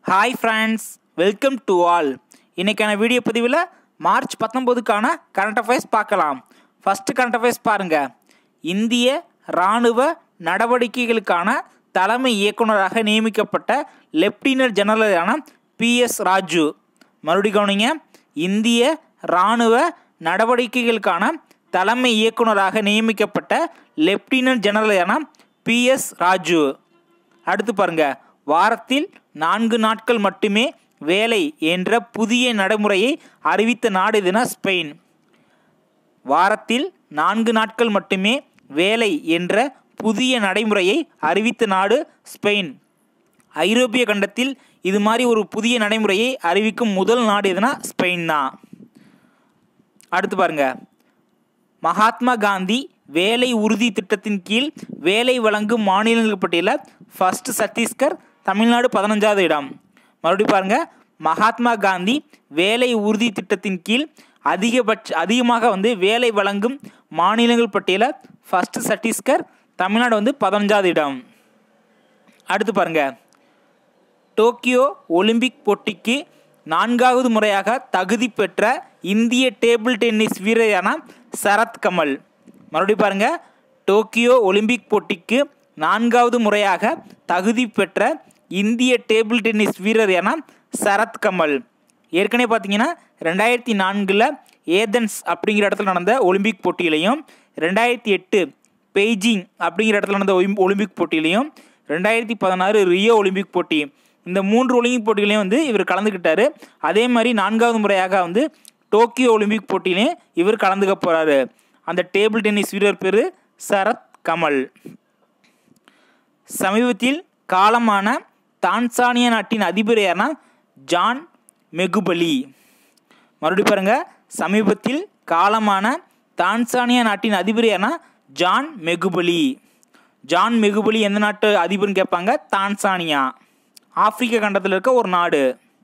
hi friends welcome to all இன்றைக்கான video பதிவில் March பத்தொம்போதுக்கான கரண்ட் அஃபேர்ஸ் பார்க்கலாம் ஃபஸ்ட்டு கரண்ட் அஃபேர்ஸ் பாருங்கள் இந்திய இராணுவ நடவடிக்கைகளுக்கான தலைமை இயக்குனராக நியமிக்கப்பட்ட லெப்டினன்ட் ஜெனரலான பிஎஸ் ராஜு மறுபடி கவனிங்க இந்திய இராணுவ நடவடிக்கைகளுக்கான தலைமை இயக்குனராக நியமிக்கப்பட்ட லெப்டினன்ட் ஜெனரலான பிஎஸ் ராஜு அடுத்து பாருங்க வாரத்தில் நான்கு நாட்கள் மட்டுமே வேலை என்ற புதிய நடைமுறையை அறிவித்த நாடு எதுனா ஸ்பெயின் வாரத்தில் நான்கு நாட்கள் மட்டுமே வேலை என்ற புதிய நடைமுறையை அறிவித்த நாடு ஸ்பெயின் ஐரோப்பிய கண்டத்தில் இது மாதிரி ஒரு புதிய நடைமுறையை அறிவிக்கும் முதல் நாடு எதுனா ஸ்பெயின் தான் அடுத்து பாருங்க மகாத்மா காந்தி வேலை உறுதி திட்டத்தின் கீழ் வேலை வழங்கும் மாநிலங்கள் பட்டியலில் ஃபர்ஸ்ட் சத்தீஸ்கர் தமிழ்நாடு பதினஞ்சாவது இடம் மறுபடியும் பாருங்க மகாத்மா காந்தி வேலை உறுதி திட்டத்தின் கீழ் அதிகபட்ச அதிகமாக வந்து வேலை வழங்கும் மாநிலங்கள் பட்டியலில் ஃபர்ஸ்ட் சத்தீஸ்கர் தமிழ்நாடு வந்து பதினஞ்சாவது இடம் அடுத்து பாருங்க டோக்கியோ ஒலிம்பிக் போட்டிக்கு நான்காவது முறையாக தகுதி பெற்ற இந்திய டேபிள் டென்னிஸ் வீரரான சரத் கமல் மறுபடியும் பாருங்க டோக்கியோ ஒலிம்பிக் போட்டிக்கு நான்காவது முறையாக தகுதி பெற்ற இந்திய டேபிள் டென்னிஸ் வீரர் என சரத் கமல் ஏற்கனவே பார்த்தீங்கன்னா ரெண்டாயிரத்தி நான்கில் ஏதென்ஸ் அப்படிங்கிற இடத்துல நடந்த ஒலிம்பிக் போட்டியிலையும் ரெண்டாயிரத்தி எட்டு பெய்ஜிங் அப்படிங்கிற இடத்துல நடந்த ஒலிம் ஒலிம்பிக் போட்டியிலையும் ரெண்டாயிரத்தி பதினாறு ரியோ ஒலிம்பிக் போட்டி இந்த மூன்று ஒலிம்பிக் போட்டிகளையும் வந்து இவர் கலந்துக்கிட்டாரு அதே மாதிரி நான்காவது முறையாக வந்து டோக்கியோ ஒலிம்பிக் போட்டியிலையும் இவர் கலந்துக்க போகிறாரு அந்த டேபிள் டென்னிஸ் வீரர் பேர் சரத் கமல் சமீபத்தில் காலமான தான்சானியா நாட்டின் அதிபர் யார்னா ஜான் மெகுபலி மறுபடியும் பாருங்க சமீபத்தில் காலமான தான்சானியா நாட்டின் அதிபர் யார்னா ஜான் மெகுபலி ஜான் மெகுபலி எந்த நாட்டு அதிபர்னு கேட்பாங்க தான்சானியா ஆப்பிரிக்க கண்டத்தில் இருக்க ஒரு நாடு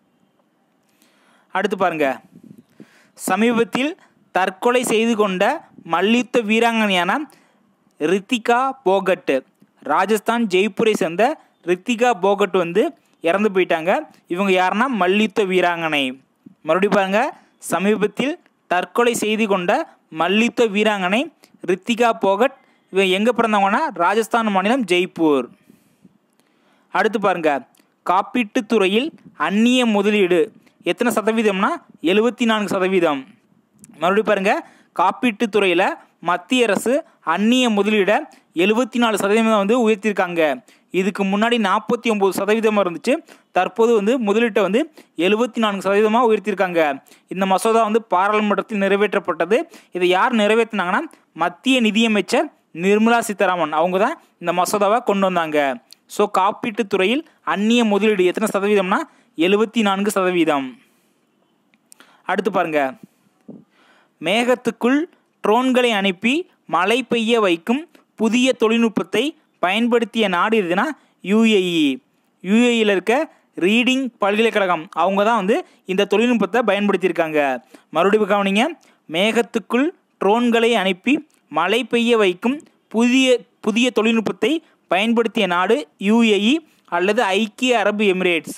அடுத்து பாருங்க சமீபத்தில் தற்கொலை செய்து கொண்ட மல்யுத்த வீராங்கனையான ரித்திகா போகட் ராஜஸ்தான் ஜெய்ப்பூரை சேர்ந்த ரித்திகா போகட் வந்து இறந்து போயிட்டாங்க இவங்க யாருன்னா மல்யுத்த வீராங்கனை மறுபடியும் பாருங்க சமீபத்தில் தற்கொலை செய்து கொண்ட மல்யுத்த வீராங்கனை ரித்திகா போகட் இவங்க எங்கே பிறந்தவங்கன்னா ராஜஸ்தான் மாநிலம் ஜெய்ப்பூர் அடுத்து பாருங்க காப்பீட்டுத் துறையில் அந்நிய முதலீடு எத்தனை சதவீதம்னா எழுபத்தி நான்கு சதவீதம் மறுபடியும் பாருங்க காப்பீட்டுத் துறையில் மத்திய அரசு அந்நிய முதலீடை எழுபத்தி நாலு சதவீதம் வந்து உயர்த்தியிருக்காங்க இதுக்கு முன்னாடி நாற்பத்தி ஒம்பது சதவீதமாக இருந்துச்சு தற்போது வந்து முதலீட்டை வந்து எழுபத்தி நான்கு சதவீதமாக உயர்த்தியிருக்காங்க இந்த மசோதா வந்து பாராளுமன்றத்தில் நிறைவேற்றப்பட்டது இதை யார் நிறைவேற்றினாங்கன்னா மத்திய நிதியமைச்சர் நிர்மலா சீதாராமன் அவங்க தான் இந்த மசோதாவை கொண்டு வந்தாங்க ஸோ காப்பீட்டுத் துறையில் அந்நிய முதலீடு எத்தனை சதவீதம்னா எழுபத்தி நான்கு சதவீதம் அடுத்து பாருங்க மேகத்துக்குள் ட்ரோன்களை அனுப்பி மழை பெய்ய வைக்கும் புதிய தொழில்நுட்பத்தை பயன்படுத்திய நாடு எதுனா யுஏஇ யுஏஇயில் இருக்க ரீடிங் பல்கலைக்கழகம் அவங்க தான் வந்து இந்த தொழில்நுட்பத்தை பயன்படுத்தியிருக்காங்க மறுபடியும் கவனிங்க மேகத்துக்குள் ட்ரோன்களை அனுப்பி மழை பெய்ய வைக்கும் புதிய புதிய தொழில்நுட்பத்தை பயன்படுத்திய நாடு யுஏஇ அல்லது ஐக்கிய அரபு எமிரேட்ஸ்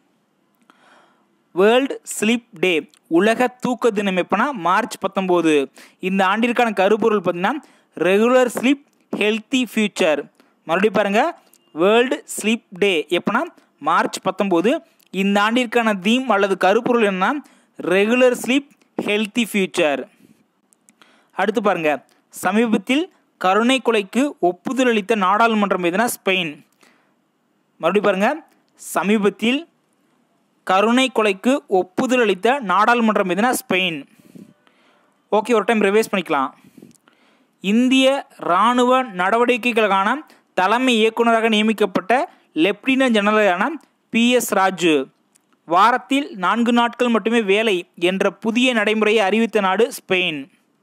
வேர்ல்டு ஸ்லீப் டே உலக தூக்க தினம் எப்போனா மார்ச் பத்தொம்போது இந்த ஆண்டிற்கான கருப்பொருள் பார்த்தீங்கன்னா ரெகுலர் ஸ்லீப் ஹெல்த்தி ஃபியூச்சர் மறுபடியும் பாருங்கள் வேர்ல்டு ஸ்லீப் டே எப்போனா மார்ச் பத்தொம்போது இந்த ஆண்டிற்கான தீம் அல்லது கருப்பொருள் என்னன்னா ரெகுலர் ஸ்லீப் ஹெல்த்தி ஃபியூச்சர் அடுத்து பாருங்க சமீபத்தில் கருணை கொலைக்கு ஒப்புதல் அளித்த நாடாளுமன்றம் எதுனா ஸ்பெயின் மறுபடியும் பாருங்க சமீபத்தில் கருணை கொலைக்கு ஒப்புதல் அளித்த நாடாளுமன்றம் எதுனா ஸ்பெயின் ஓகே ஒரு டைம் ரிவைஸ் பண்ணிக்கலாம் இந்திய இராணுவ நடவடிக்கைகளுக்கான தலைமை இயக்குநராக நியமிக்கப்பட்ட லெப்டினன்ட் ஜெனரலான பி எஸ் ராஜு வாரத்தில் நான்கு நாட்கள் மட்டுமே வேலை என்ற புதிய நடைமுறையை அறிவித்த நாடு ஸ்பெயின்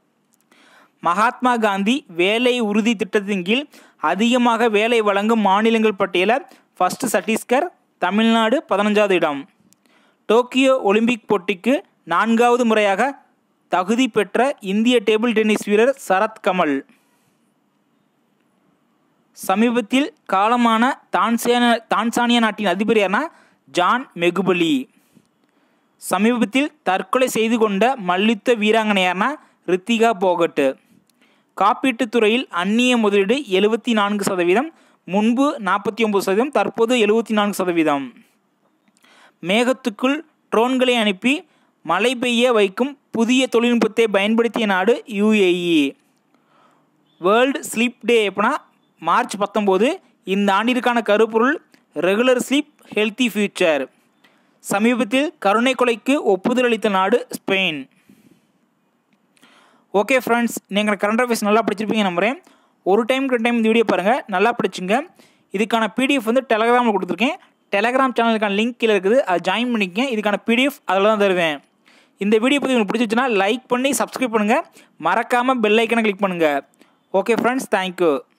மகாத்மா காந்தி வேலை உறுதி திட்டத்தின் கீழ் அதிகமாக வேலை வழங்கும் மாநிலங்கள் பட்டியலில் ஃபர்ஸ்ட் சத்தீஸ்கர் தமிழ்நாடு பதினஞ்சாவது இடம் டோக்கியோ ஒலிம்பிக் போட்டிக்கு நான்காவது முறையாக தகுதி பெற்ற இந்திய டேபிள் டென்னிஸ் வீரர் சரத் கமல் சமீபத்தில் காலமான தான்சானியா தான்சானியா நாட்டின் அதிபர் யார்னா ஜான் மெகுபலி சமீபத்தில் தற்கொலை செய்து கொண்ட மல்யுத்த வீராங்கனை யார்னா ரித்திகா போகட்டு காப்பீட்டுத் துறையில் அந்நிய முதலீடு எழுபத்தி நான்கு சதவீதம் முன்பு நாற்பத்தி ஒம்பது சதவீதம் தற்போது எழுபத்தி நான்கு சதவீதம் மேகத்துக்குள் ட்ரோன்களை அனுப்பி மழை பெய்ய வைக்கும் புதிய தொழில்நுட்பத்தை பயன்படுத்திய நாடு யுஏஇ வேர்ல்டு ஸ்லீப் டே எப்படின்னா மார்ச் பத்தொம்போது இந்த ஆண்டிற்கான கருப்பொருள் ரெகுலர் ஸ்லீப் ஹெல்த்தி ஃபியூச்சர் சமீபத்தில் கருணை கொலைக்கு ஒப்புதல் அளித்த நாடு ஸ்பெயின் ஓகே ஃப்ரெண்ட்ஸ் நீங்கள் கரண்ட் அஃபேர்ஸ் நல்லா படிச்சிருப்பீங்க நம்புகிறேன் ஒரு டைம் ரெண்டு டைம் இந்த வீடியோ பாருங்கள் நல்லா படிச்சுங்க இதுக்கான பிடிஎஃப் வந்து டெலகிராமில் கொடுத்துருக்கேன் டெலகிராம் சேனலுக்கான லிங்க் கீழே இருக்குது அதை ஜாயின் பண்ணிக்கங்க இதுக்கான பிடிஎஃப் அதில் தான் தருவேன் இந்த வீடியோ பற்றி உங்களுக்கு பிடிச்சிச்சுன்னா லைக் பண்ணி சப்ஸ்கிரைப் பண்ணுங்கள் மறக்காமல் பெல் ஐக்கனை கிளிக் பண்ணுங்கள் ஓகே ஃப்ரெண்ட்ஸ் தேங்க்யூ